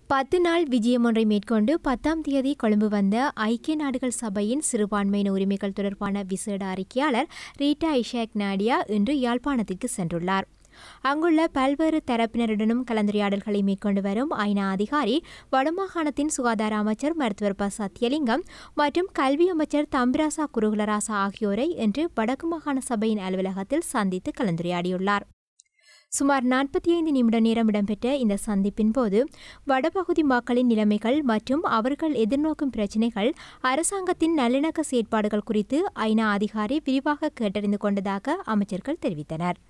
பத்து நாள் விஜயம் ஒன்றை மேற்கொண்டு பத்தாம் தேதி கொழும்பு வந்த ஐக்கிய நாடுகள் சபையின் சிறுபான்மையின உரிமைகள் தொடர்பான விசேட அறிக்கையாளர் ரீட்டா இஷாக் நாடியா இன்று யாழ்ப்பாணத்திற்கு சென்றுள்ளார் அங்குள்ள பல்வேறு தரப்பினருடனும் கலந்துரையாடல்களை மேற்கொண்டு வரும் ஐநா அதிகாரி வடமாகாணத்தின் சுகாதார அமைச்சர் மருத்துவர் ப சத்யலிங்கம் மற்றும் கல்வி அமைச்சர் தம்பிராசா குருகுலராசா ஆகியோரை இன்று வடக்கு மாகாண சபையின் அலுவலகத்தில் சந்தித்து கலந்துரையாடியுள்ளார் சுமார் நாற்பத்தி ஐந்து நிமிட நேரம் இடம்பெற்ற இந்த சந்திப்பின் போது வடபகுதி மக்களின் நிலைமைகள் மற்றும் அவர்கள் எதிர்நோக்கும் பிரச்சினைகள் அரசாங்கத்தின் நல்லிணக்க செயற்பாடுகள் குறித்து ஐநா அதிகாரி விரிவாக கேட்டறிந்து கொண்டதாக அமைச்சர்கள் தெரிவித்தனர்